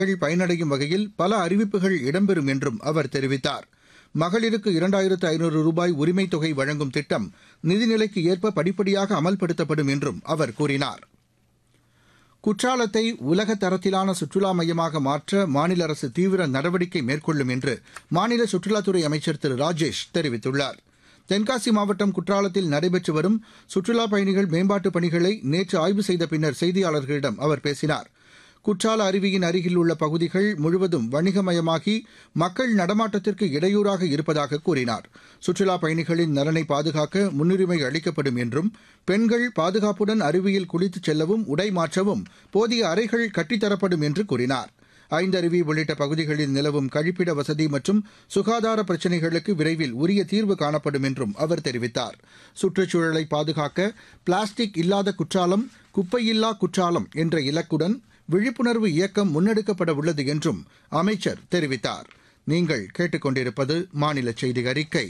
பயனடையும் வகையில் பல அறிவிப்புகள் இடம்பெறும் என்றும் அவர் தெரிவித்தார் மகளிருக்கு இரண்டாயிரத்து ஐநூறு ரூபாய் உரிமைத் தொகை வழங்கும் திட்டம் நிதிநிலைக்கு ஏற்ப படிப்படியாக அமல்படுத்தப்படும் என்றும் அவர் கூறினார் குற்றாலத்தை உலக தரத்திலான சுற்றுலா மையமாக மாற்ற மாநில அரசு தீவிர நடவடிக்கை மேற்கொள்ளும் என்று மாநில சுற்றுலாத்துறை அமைச்சர் திரு ராஜேஷ் தெரிவித்துள்ளார் தென்காசி மாவட்டம் குற்றாலத்தில் நடைபெற்று வரும் சுற்றுலாப் பயணிகள் மேம்பாட்டுப் பணிகளை நேற்று ஆய்வு செய்த பின்னர் செய்தியாளர்களிடம் அவர் பேசினார் குற்றால அருவியின் அருகில் உள்ள பகுதிகள் முழுவதும் வணிகமயமாகி மக்கள் நடமாட்டத்திற்கு இடையூறாக இருப்பதாக கூறினார் சுற்றுலாப் பயணிகளின் நலனை பாதுகாக்க முன்னுரிமை அளிக்கப்படும் என்றும் பெண்கள் பாதுகாப்புடன் அருவியில் குளித்துச் செல்லவும் உடை மாற்றவும் போதிய அறைகள் கட்டித்தரப்படும் என்று கூறினார் ஐந்தருவி உள்ளிட்ட பகுதிகளில் நிலவும் கழிப்பிட வசதி மற்றும் சுகாதார பிரச்சினைகளுக்கு விரைவில் உரிய தீர்வு காணப்படும் என்றும் அவர் தெரிவித்தார் சுற்றுச்சூழலை பாதுகாக்க பிளாஸ்டிக் இல்லாத குற்றாலம் குப்பையில்லா குற்றாலம் என்ற இலக்குடன் விழிப்புணர்வு இயக்கம் முன்னெடுக்கப்பட உள்ளது என்றும் அமைச்சர் தெரிவித்தார் நீங்கள் கேட்டுக்கொண்டிருப்பது மாநில செய்தி அறிக்கை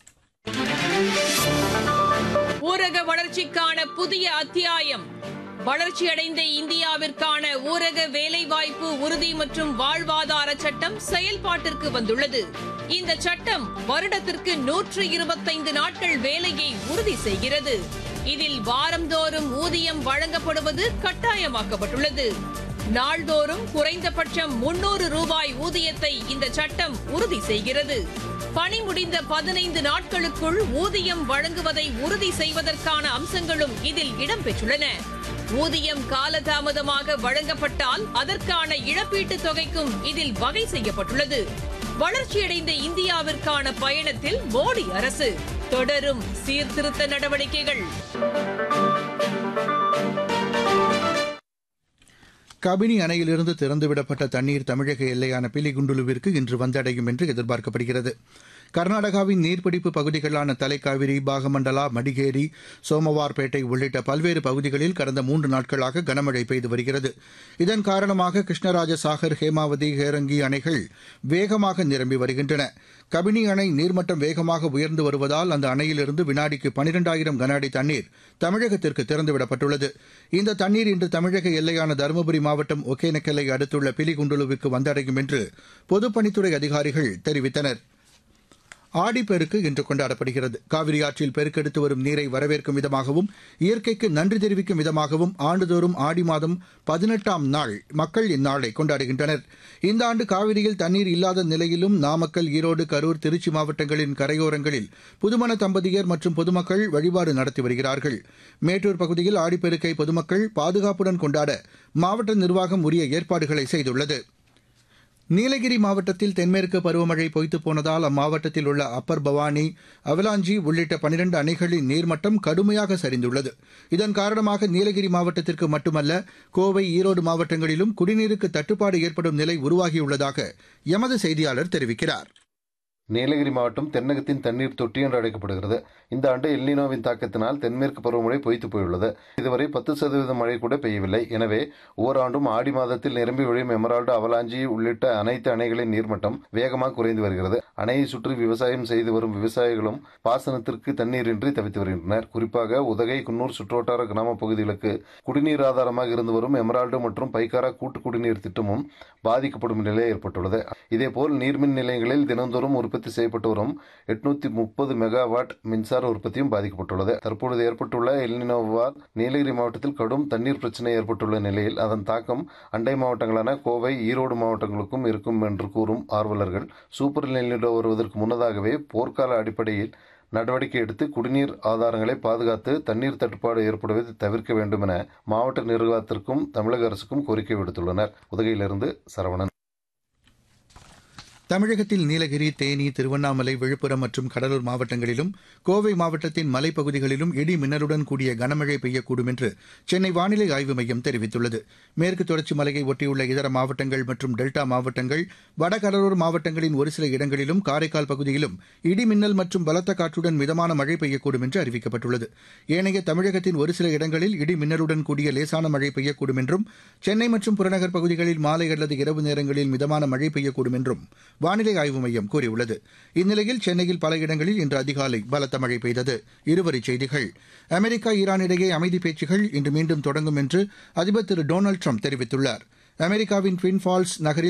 ஊரக வளர்ச்சிக்கான புதிய அத்தியாயம் வளர்ச்சியடைந்த இந்தியாவிற்கான ஊரக வேலைவாய்ப்பு உறுதி மற்றும் வாழ்வாதார சட்டம் செயல்பாட்டிற்கு வந்துள்ளது இந்த சட்டம் வருடத்திற்கு நூற்று இருபத்தைந்து நாட்கள் வேலையை உறுதி செய்கிறது இதில் வாரந்தோறும் ஊதியம் வழங்கப்படுவது கட்டாயமாக்கப்பட்டுள்ளது நாள்தோறும் குறைந்தபட்சம் முன்னூறு ரூபாய் ஊதியத்தை இந்த சட்டம் உறுதி செய்கிறது பணி முடிந்த பதினைந்து நாட்களுக்குள் ஊதியம் வழங்குவதை உறுதி செய்வதற்கான அம்சங்களும் இதில் இடம்பெற்றுள்ளன ஊதியம் காலதாமதமாக வழங்கப்பட்டால் அதற்கான இழப்பீட்டுத் தொகைக்கும் இதில் வகை செய்யப்பட்டுள்ளது வளர்ச்சியடைந்த இந்தியாவிற்கான பயணத்தில் மோடி அரசு தொடரும் சீர்திருத்த நடவடிக்கைகள் கபினி அணையிலிருந்து திறந்துவிடப்பட்ட தண்ணீர் தமிழக எல்லையான பிலிகுண்டுலுவிற்கு இன்று வந்தடையும் என்று எதிர்பார்க்கப்படுகிறது கர்நாடகாவின் நீர்பிடிப்பு பகுதிகளான தலைக்காவிரி பாகமண்டலா மடிகேரி சோமவார்பேட்டை உள்ளிட்ட பல்வேறு பகுதிகளில் கடந்த மூன்று நாட்களாக கனமழை பெய்து வருகிறது இதன் காரணமாக கிருஷ்ணராஜ சாகர் ஹேமாவதி ஹேரங்கி அணைகள் வேகமாக நிரம்பி வருகின்றன கபினி அணை நீர்மட்டம் வேகமாக உயர்ந்து வருவதால் அந்த அணையிலிருந்து வினாடிக்கு பனிரெண்டாயிரம் கன அடி தண்ணீர் தமிழகத்திற்கு திறந்துவிடப்பட்டுள்ளது இந்த தண்ணீர் இன்று தமிழக எல்லையான தருமபுரி மாவட்டம் ஒகேனக்கல்லை அடுத்துள்ள பிலிகுண்டுலுவுக்கு வந்தடையும் என்று பொதுப்பணித்துறை அதிகாரிகள் தெரிவித்தனர் ஆடிப்பெருக்கு இன்று கொண்டாடப்படுகிறது காவிரி ஆற்றில் பெருக்கெடுத்து வரும் நீரை வரவேற்கும் விதமாகவும் இயற்கைக்கு நன்றி தெரிவிக்கும் விதமாகவும் ஆண்டுதோறும் ஆடி மாதம் பதினெட்டாம் நாள் மக்கள் இந்நாளை கொண்டாடுகின்றனர் இந்த ஆண்டு காவிரியில் தண்ணீர் இல்லாத நிலையிலும் நாமக்கல் ஈரோடு கரூர் திருச்சி மாவட்டங்களின் கரையோரங்களில் புதுமண தம்பதியர் மற்றும் பொதுமக்கள் வழிபாடு நடத்தி வருகிறார்கள் மேட்டூர் பகுதியில் ஆடிப்பெருக்கை பொதுமக்கள் பாதுகாப்புடன் கொண்டாட மாவட்ட நிர்வாகம் உரிய ஏற்பாடுகளை செய்துள்ளது நீலகிரி மாவட்டத்தில் தென்மேற்கு பருவமழை பொய்த்துப் போனதால் அம்மாவட்டத்தில் உள்ள அப்பர் பவானி அவலாஞ்சி உள்ளிட்ட பனிரண்டு அணைகளின் நீர்மட்டம் கடுமையாக சரிந்துள்ளது இதன் காரணமாக நீலகிரி மாவட்டத்திற்கு மட்டுமல்ல கோவை ஈரோடு மாவட்டங்களிலும் குடிநீருக்கு தட்டுப்பாடு ஏற்படும் நிலை உருவாகியுள்ளதாக எமது செய்தியாளர் தெரிவிக்கிறார் நீலகிரி மாவட்டம் தென்னகத்தின் தண்ணீர் தொட்டி என்று அழைக்கப்படுகிறது இந்த ஆண்டு எல்லினோவின் தாக்கத்தினால் தென்மேற்கு பருவமழை பொய்த்து போயுள்ளது இதுவரை பத்து சதவீதம் மழை கூட பெய்யவில்லை எனவே ஓராண்டும் ஆடி மாதத்தில் நிரம்பி வழியும் எமரால்டு அவலாஞ்சி உள்ளிட்ட அனைத்து அணைகளின் நீர்மட்டம் வேகமாக குறைந்து வருகிறது அணையை சுற்றி விவசாயம் செய்து வரும் விவசாயிகளும் பாசனத்திற்கு தண்ணீரின்றி தவித்து வருகின்றனர் குறிப்பாக உதகை குன்னூர் சுற்றுவட்டார கிராம பகுதிகளுக்கு குடிநீர் ஆதாரமாக இருந்து வரும் எமரால்டு மற்றும் பைக்காரா கூட்டு குடிநீர் திட்டமும் பாதிக்கப்படும் நிலை ஏற்பட்டுள்ளது இதேபோல் நீர்மின் நிலையங்களில் தினந்தோறும் உற்பத்தி செய்யப்பட்டு வரும் எட்நூத்தி முப்பது மெகாவாட் மின்சார உற்பத்தியும் பாதிக்கப்பட்டுள்ளது தற்பொழுது ஏற்பட்டுள்ள எல்னினோவால் நீலகிரி மாவட்டத்தில் கடும் தண்ணீர் பிரச்சினை ஏற்பட்டுள்ள நிலையில் அதன் தாக்கம் அண்டை மாவட்டங்களான கோவை ஈரோடு மாவட்டங்களுக்கும் இருக்கும் என்று கூறும் ஆர்வலர்கள் சூப்பர் எல்னினோ வருவதற்கு முன்னதாகவே போர்க்கால அடிப்படையில் நடவடிக்கை எடுத்து குடிநீர் ஆதாரங்களை பாதுகாத்து தண்ணீர் தட்டுப்பாடு ஏற்படுவதை தவிர்க்க வேண்டும் என மாவட்ட நிர்வாகத்திற்கும் தமிழக அரசுக்கும் கோரிக்கை விடுத்துள்ளனர் உதகையிலிருந்து சரவணன் தமிழகத்தில் நீலகிரி தேனி திருவண்ணாமலை விழுப்புரம் மற்றும் கடலூர் மாவட்டங்களிலும் கோவை மாவட்டத்தின் மலைப்பகுதிகளிலும் இடி மின்னலுடன் கூடிய கனமழை பெய்யக்கூடும் என்று சென்னை வானிலை ஆய்வு மையம் தெரிவித்துள்ளது மேற்கு தொடர்ச்சி மலையை ஒட்டியுள்ள இதர மாவட்டங்கள் மற்றும் டெல்டா மாவட்டங்கள் வடகடலூர் மாவட்டங்களின் ஒரு சில இடங்களிலும் காரைக்கால் பகுதியிலும் இடி மின்னல் மற்றும் பலத்த காற்றுடன் மிதமான மழை பெய்யக்கூடும் என்று அறிவிக்கப்பட்டுள்ளது ஏனைய தமிழகத்தின் ஒரு சில இடங்களில் இடி மின்னலுடன் கூடிய லேசான மழை பெய்யக்கூடும் என்றும் சென்னை மற்றும் புறநகர் பகுதிகளில் மாலை அல்லது இரவு நேரங்களில் மிதமான மழை பெய்யக்கூடும் என்றும் வானிலை ஆய்வு மையம் கூறியுள்ளது இந்நிலையில் சென்னையில் பல இடங்களில் இன்று அதிகாலை பலத்த மழை பெய்தது இருவரிச் செய்திகள் அமெரிக்கா ஈரான் இடையே அமைதி பேச்சுகள் இன்று மீண்டும் தொடங்கும் என்று அதிபர் திரு டொனால்டு ட்ரம்ப் தெரிவித்துள்ளார் அமெரிக்காவின் ட்வின் ஃபால்ஸ் நகரில்